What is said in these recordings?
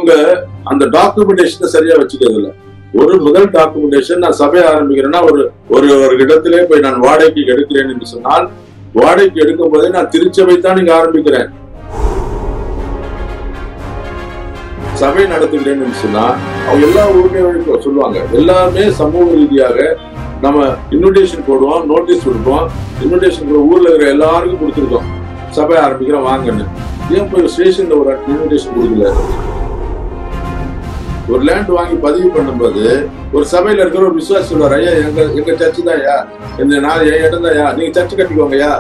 இவங்க அந்த டாக்குமெண்டேஷனை சரியா வச்சுக்கிறது இல்ல ஒரு முதல் டாக்குமெண்டேஷன் நான் சபையை ஆரம்பிக்கிறேன்னா ஒரு ஒரு ஒரு இடத்திலே போய் நான் வாடகைக்கு எடுக்கிறேன் என்று சொன்னால் வாடகைக்கு எடுக்கும் போதே நான் திருச்சபை தான் இங்க ஆரம்பிக்கிறேன் சபை நடத்துகிறேன் என்று சொன்னா அவங்க எல்லா உரிமைகளுக்கும் சொல்லுவாங்க எல்லாமே சமூக ரீதியாக நம்ம இன்விடேஷன் போடுவோம் நோட்டீஸ் கொடுப்போம் இன்விடேஷன் ஊர்ல இருக்கிற எல்லாருக்கும் கொடுத்துருக்கோம் சபை ஆரம்பிக்கிறோம் வாங்கன்னு ஏன் போய் ஸ்டேஷன்ல ஒரு இன்விடேஷன் கொடுக்கல ஒரு லேண்ட் வாங்கி பதிவு பண்ணும்போது ஒரு சபையில இருக்கிற ஒரு விசுவாசி சொல்லுவார் ஐயா எங்க எங்க சர்ச்சு தான் ஐயா இந்த நான் என் இடம் தான் ஐயா நீங்க சர்ச்சு கட்டிக்கோங்க ஐயா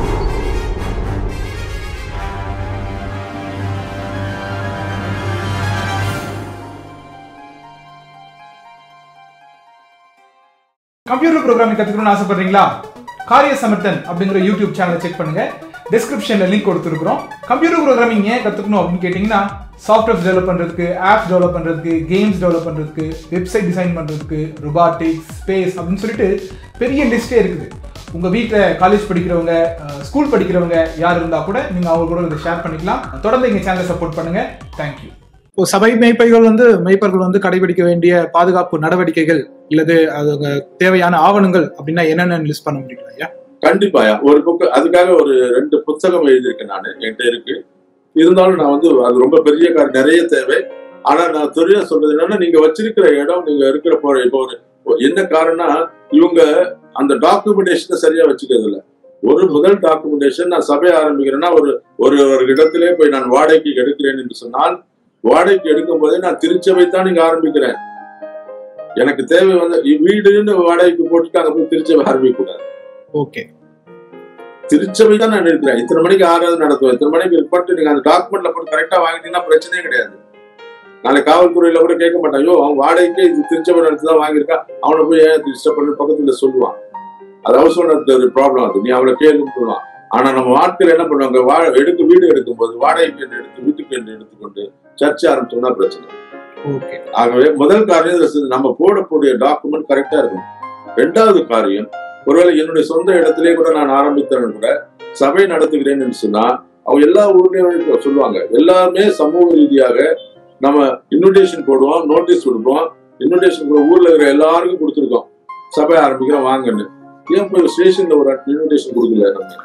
கம்ப்யூட்டர் ப்ரோக்ராமிங் கத்துக்கணும்னு ஆசைப்படுறீங்களா காரிய சமர்த்தன் அப்படிங்கிற யூடியூப் சேனலை செக் பண்ணுங்க டிஸ்கிரிப்ஷன்ல லிங்க் கொடுத்துருக்கோம் கம்ப்யூட்டர் ப்ரோக்ராமிங் ஏன் கத்துக்கணும் அப்படின்னு கேட்டிங்கன்னா சாஃப்ட்வேர் டெவலப் பண்றதுக்கு ஆப்ஸ் டெவலப் பண்றதுக்கு கேம்ஸ் டெவலப் பண்றதுக்கு வெப்சைட் டிசைன் பண்றதுக்கு ரொபாட்டிக்ஸ் ஸ்பேஸ் அப்படின்னு சொல்லிட்டு பெரிய லிஸ்டே இருக்குது உங்க வீட்டில் காலேஜ் படிக்கிறவங்க ஸ்கூல் படிக்கிறவங்க யார் இருந்தா கூட நீங்க அவங்க கூட இதை ஷேர் பண்ணிக்கலாம் தொடர்ந்து எங்க சேனலை சப்போர்ட் பண்ணுங்க தேங்க்யூ இப்போ சபை மேய்ப்பைகள் வந்து மேய்ப்பர்கள் வந்து கடைபிடிக்க வேண்டிய பாதுகாப்பு நடவடிக்கைகள் இல்லது அது தேவையான ஆவணங்கள் அப்படின்னா என்னென்ன லிஸ்ட் பண்ண முடியுங்களா ஐயா கண்டிப்பாயா ஒரு புக் அதுக்காக ஒரு ரெண்டு புத்தகம் எழுதியிருக்கேன் நான் என்கிட்ட இருக்கு இருந்தாலும் நான் வந்து அது ரொம்ப பெரிய கார் நிறைய தேவை ஆனா நான் தெரிய சொல்றது என்னன்னா நீங்க வச்சிருக்கிற இடம் நீங்க இருக்கிற போற இப்போ ஒரு என்ன காரணம் இவங்க அந்த டாக்குமெண்டேஷனை சரியா வச்சுக்கிறது இல்ல ஒரு முதல் டாக்குமெண்டேஷன் நான் சபையை ஆரம்பிக்கிறேன்னா ஒரு ஒரு ஒரு இடத்திலே போய் நான் வாடகைக்கு எடுக்கிறேன் என்று சொன்னால் வாடகைக்கு எடுக்கும் போதே நான் திருச்சபை தான் இங்க ஆரம்பிக்கிறேன் எனக்கு தேவை வந்து வீடுன்னு வாடகைக்கு போட்டுட்டு அங்க போய் திருச்சபை ஆரம்பிக்க கூடாது ஓகே திருச்சபை தான் நான் இருக்கிறேன் இத்தனை மணிக்கு ஆறாவது நடத்துவேன் இத்தனை மணிக்கு ரிப்போர்ட் நீங்க அந்த டாக்குமெண்ட்ல போட்டு கரெக்டா வாங்கிட்டீங்கன்னா பிரச்சனையே கிடையாது நாளைக்கு காவல்துறையில கூட கேட்க மாட்டான் ஐயோ அவன் வாடகைக்கு இது திருச்சபை நடத்தி தான் வாங்கியிருக்கா அவனை போய் ஏன் டிஸ்டர்ப் பண்ணி பக்கத்துல சொல்லுவான் அது அவசர ப்ராப்ளம் அது நீ அவளை கேள்வி சொல்லுவான் ஆனா நம்ம ஆட்கள் என்ன பண்ணுவாங்க வா எடுக்க வீடு எடுக்கும்போது வாடகைக்கு என்று எடுத்து வீட்டுக்கு என்று எடுத்துக்கொண்டு சர்ச்சை ஆரம்பிச்சோம்னா பிரச்சனை ஓகே ஆகவே முதல் காரியம் இது நம்ம போடக்கூடிய டாக்குமெண்ட் கரெக்டா இருக்கணும் ரெண்டாவது காரியம் ஒருவேளை என்னுடைய சொந்த இடத்திலே கூட நான் ஆரம்பித்தேன் கூட சபை நடத்துகிறேன் என்று சொன்னா அவங்க எல்லா உரிமைகளுக்கும் சொல்லுவாங்க எல்லாமே சமூக ரீதியாக நம்ம இன்விடேஷன் போடுவோம் நோட்டீஸ் கொடுப்போம் இன்விடேஷன் ஊர்ல இருக்கிற எல்லாருக்கும் கொடுத்துருக்கோம் சபை ஆரம்பிக்கிறோம் வாங்கன்னு ஏன் போய் ஸ்டேஷன்ல ஒரு இன்விடேஷன் கொடுக்கல நம்ம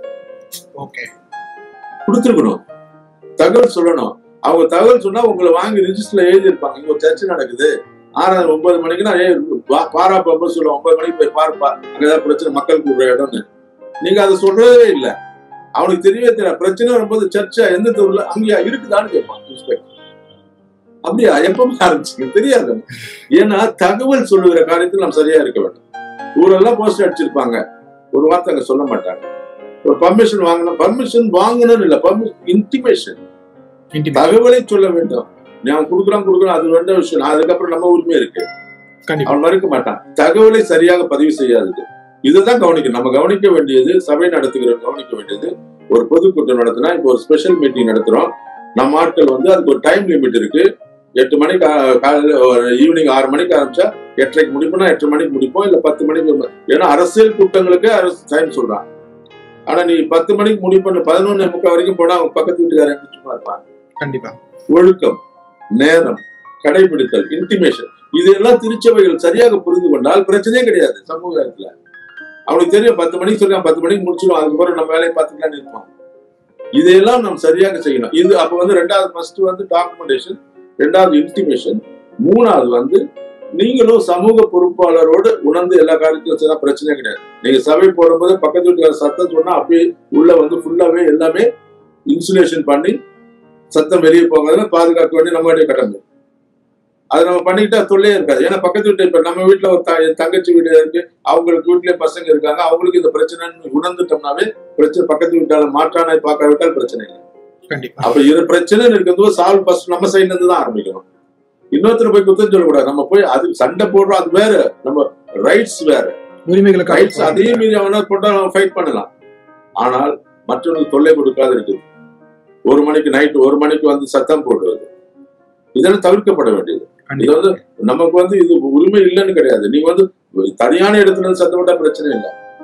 ஓகே கொடுத்துருக்கணும் தகவல் சொல்லணும் அவங்க தகவல் சொன்னா உங்களை வாங்கி ரிஜிஸ்டர்ல எழுதி இருப்பாங்க இங்க ஒரு சர்ச்சை நடக்குது ஆறாவது ஒன்பது மணிக்கு நான் ஏய், வா- பாரா பாப்பா சொல்லுவேன் ஒன்பது மணிக்கு போய் பாருப்பா அங்கதான் பிரச்சனை மக்கள் கூடுற இடம்னு நீங்க அதை சொல்றதே இல்ல அவனுக்கு தெரியவே தெரியல பிரச்சனை வரும்போது சர்ச்சை எந்த தெருவுல அங்கேயா இருக்குதான்னு கேட்பான் inspector. அப்படியா எப்பவுமே ஆரம்பிச்சுங்க தெரியாது ஏன்னா தகவல் சொல்லுகிற காரியத்தில் நாம் சரியா இருக்க வேண்டும் ஊரெல்லாம் போஸ்டர் அடிச்சிருப்பாங்க ஒரு வார்த்தை அங்க சொல்ல மாட்டாங்க ஒரு பர்மிஷன் வாங்கணும் பர்மிஷன் வாங்கணும்னு இல்ல பர்மிஷன் இன்டிமேஷன் தகவலை சொல்ல வேண்டும் நீ அவன் கொடுக்குறான் கொடுக்குறான் அது ரெண்டு விஷயம் நான் அதுக்கப்புறம் நம்ம உரிமை இருக்கு கண்டிப்பா அவன் மறுக்க மாட்டான் தகவலை சரியாக பதிவு செய்யாதது இதுதான் கவனிக்கணும் நம்ம கவனிக்க வேண்டியது சபை நடத்துகிறோம் கவனிக்க வேண்டியது ஒரு பொதுக்கூட்டம் நடத்தினா இப்போ ஒரு ஸ்பெஷல் மீட்டிங் நடத்துறோம் நம்ம ஆட்கள் வந்து அதுக்கு ஒரு டைம் லிமிட் இருக்கு எட்டு மணிக்கு கா- காலையில ஈவினிங் ஆறு மணிக்கு ஆரம்பிச்சா எட்டரைக்கு முடிப்போம்னா எட்டு மணிக்கு முடிப்போம் இல்ல பத்து மணிக்கு மு- ஏன்னா அரசியல் கூட்டங்களுக்கு அரசு டைம் சொல்றான் ஆனா நீ பத்து மணிக்கு முடிப்போன்னு பதினொன்னு முக்கால் வரைக்கும் போனா அவன் பக்கத்து வீட்டுக்காரன் சும்மா இருப்பான் கண்டிப்பா ஒழுக்கம் நேரம் கடைபிடித்தல் இன்டிமேஷன் இதெல்லாம் திருச்சபைகள் சரியாக புரிந்து கொண்டால் பிரச்சனையே கிடையாது சமூகத்துல அவனுக்கு தெரியும் பத்து மணிக்கு சொல்றான் பத்து மணிக்கு முடிச்சிடும் அதுக்கப்புறம் நம்ம வேலையை பார்த்துக்கலாம்னு இருப்பான் இதையெல்லாம் நம்ம சரியாக செய்யணும் இது அப்ப வந்து ரெண்டாவது ஃபர்ஸ்ட் வந்து டாக்குமெண்டேஷன் ரெண்டாவது இன்டிமேஷன் மூணாவது வந்து நீங்களும் சமூக பொறுப்பாளரோடு உணர்ந்து எல்லா காரியத்திலும் செய்யலாம் பிரச்சனை கிடையாது நீங்க சபை போடும்போது பக்கத்து வீட்டுக்கார சத்தம் சொன்னா அப்படியே உள்ள வந்து ஃபுல்லாவே எல்லாமே இன்சுலேஷன் பண்ணி சத்தம் வெளியே போகாதுன்னு பாதுகாக்க வேண்டிய நம்மளுடைய கடமை அதை நம்ம பண்ணிக்கிட்டா தொல்லையே இருக்காது ஏன்னா பக்கத்து வீட்டு இப்ப நம்ம வீட்டுல ஒரு த- என் தங்கச்சி வீடு இருக்கு அவங்களுக்கு வீட்லயே பசங்க இருக்காங்க அவங்களுக்கு இந்த பிரச்சனைன்னு உணர்ந்துட்டோம்னாவே பிரச்சனை பக்கத்து வீட்டால மாற்றானாய் பார்க்காவிட்டால் பிரச்சனை இல்லை கண்டிப்பா அப்ப இது பிரச்சனை இருக்கும்போது சால்வ் ஃபர்ஸ்ட் நம்ம சைட்ல இருந்து தான் ஆரம்பிக்கணும் இன்னொருத்தர் போய் குத்தம் சொல்லக்கூடாது நம்ம போய் அது சண்டை போடுறோம் அது வேற நம்ம ரைட்ஸ் வேற ரைட்ஸ் உரிமைகளுக்கு அதே மீறி அவனை போட்டா ஃபைட் பண்ணலாம் ஆனால் மற்றவங்களுக்கு தொல்லை கொடுக்காது இருக்குது ஒரு மணிக்கு நைட் ஒரு மணிக்கு வந்து சத்தம் போடுவது இதெல்லாம் தவிர்க்கப்பட வேண்டியது இது வந்து நமக்கு வந்து இது உரிமை இல்லைன்னு கிடையாது நீங்க வந்து தனியான இடத்துல இருந்து சத்தம் போட்டா பிரச்சனை இல்லை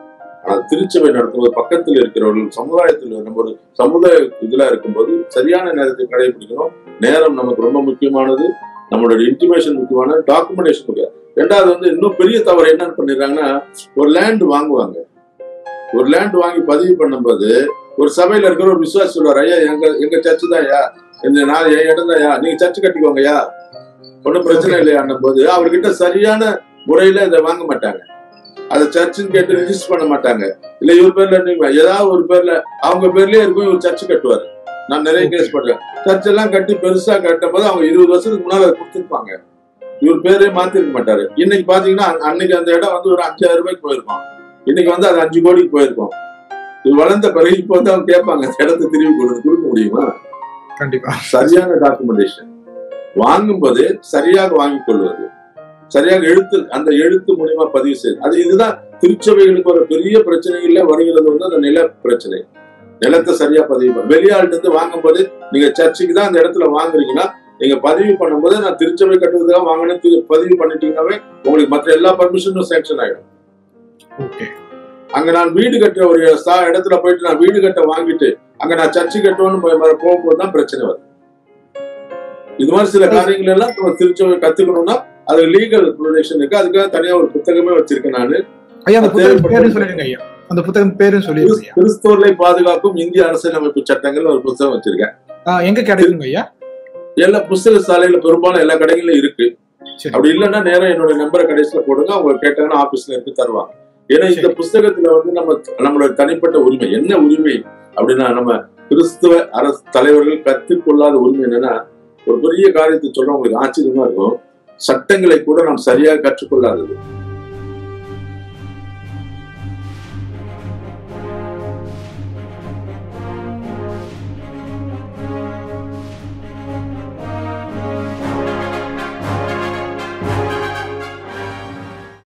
ஆனால் திருச்சபை நடத்தும்போது பக்கத்தில் இருக்கிறவர்கள் சமுதாயத்தில் நம்ம ஒரு சமுதாய இதுல இருக்கும்போது சரியான நேரத்தை கடைபிடிக்கணும் நேரம் நமக்கு ரொம்ப முக்கியமானது நம்மளோட இன்டிமேஷன் முக்கியமானது டாக்குமெண்டேஷன் முக்கியம் ரெண்டாவது வந்து இன்னும் பெரிய தவறு என்னன்னு பண்ணிடுறாங்கன்னா ஒரு லேண்ட் வாங்குவாங்க ஒரு லேண்ட் வாங்கி பதிவு பண்ணும்போது ஒரு சபையில இருக்கிற ஒரு விசுவாசி சொல்லுவார் ஐயா எங்க எங்க சர்ச்சு தான் ஐயா இந்த நான் என் இடம் தான் ஐயா நீங்க சர்ச்சு கட்டிக்கோங்கய்யா ஒன்றும் பிரச்சனை இல்லையான்னும் போது அவர்கிட்ட சரியான முறையில இதை வாங்க மாட்டாங்க அதை சர்ச்சுன்னு கேட்டு ரிஜிஸ்டர் பண்ண மாட்டாங்க இல்ல இவர் பேர்ல நீங்க ஏதாவது ஒரு பேர்ல அவங்க பேர்லயே இருக்கும் இவர் சர்ச்சு கட்டுவாரு நான் நிறைய கேஸ் பண்றேன் சர்ச் எல்லாம் கட்டி பெருசா கட்டும் போது அவங்க இருபது வருஷத்துக்கு முன்னால அதை கொடுத்துருப்பாங்க இவர் பேரே மாத்திருக்க மாட்டாரு இன்னைக்கு பாத்தீங்கன்னா அன்ன- அன்னைக்கு அந்த இடம் வந்து ஒரு அஞ்சாயிரம் ரூபாய்க்கு போயிருக்கும் இன்னைக்கு வந்து அது அஞ்சு கோடிக்கு போயிருக்கும் இது வளர்ந்த பிறகு இப்போ வந்து அவங்க கேட்பாங்க இந்த இடத்த திரும்பி கொடுத்து கொடுக்க முடியுமா கண்டிப்பா சரியான டாக்குமெண்டேஷன் வாங்கும்போது சரியாக வாங்கிக் கொள்வது சரியாக எழுத்து அந்த எழுத்து மூலியமா பதிவு செய்யுது அது இதுதான் திருச்சபைகளுக்கு ஒரு பெரிய பிரச்சனைகள்ல வருகிறது வந்து அந்த நில பிரச்சனை நிலத்தை சரியா பதிவு பண்ண வெளியாள்கிட்ட இருந்து வாங்கும்போது நீங்க சர்ச்சுக்கு தான் அந்த இடத்துல வாங்குறீங்கன்னா நீங்க பதிவு பண்ணும்போது நான் திருச்சபை கட்டுறதுக்காக வாங்கினேன் தி- பதிவு பண்ணிட்டீங்கன்னாவே உங்களுக்கு மற்ற எல்லா பர்மிஷனும் சேங்ஷன் ஆயிடும் ஓகே அங்க நான் வீடு கட்டுற ஒரு ஸ்தா- இடத்துல போயிட்டு நான் வீடு கட்ட வாங்கிட்டு அங்க நான் சர்ச்சு கட்டுவேன்னு போய் மறு- போகும்போது தான் பிரச்சனை வருது இது மாதிரி சில காரியங்கள் எல்லாம் நம்ம திருச்சபை கத்துக்கணும்னா அது லீகல் ப்ரொடெக்ஷன் இருக்கு அதுக்காக தனியா ஒரு புத்தகமே வச்சிருக்கேன் நானு ஐயா அந்த அது புத்தகம் தேவைப்பட்ட- பேரும் சொல்லிடுங்க ஐயா அந்த புத்தகம் பேரும் சொல்லிடுங்க ஐயா கிறிஸ்தவர்களை பாதுகாக்கும் இந்திய அரசியலமைப்பு சட்டங்கள் ஒரு புத்தகம் வச்சிருக்கேன் ஆ, எங்க கிடைக்குங்க ஐயா எல்லா புஸ்தக சாலையில பெரும்பாலும் எல்லா கடைகளிலும் இருக்கு சரி அப்படி இல்லைன்னா நேரா என்னோட நம்பரை கடைசியில போடுங்க அவங்க கேட்டாங்கன்னா ஆபீஸ்ல இருக்கு தருவாங்க ஏன்னா இந்த சரி. புஸ்தகத்துல வந்து நம்ம நம்மளோட தனிப்பட்ட உரிமை என்ன உரிமை அப்படின்னா நம்ம கிறிஸ்துவ அரசு தலைவர்கள் கற்றுக்கொள்ளாத உரிமை என்னன்னா ஒரு பெரிய காரியத்தை சொல்ல உங்களுக்கு ஆச்சரியமா இருக்கும் சட்டங்களை கூட நாம் சரியாக கற்றுக்கொள்ளாதது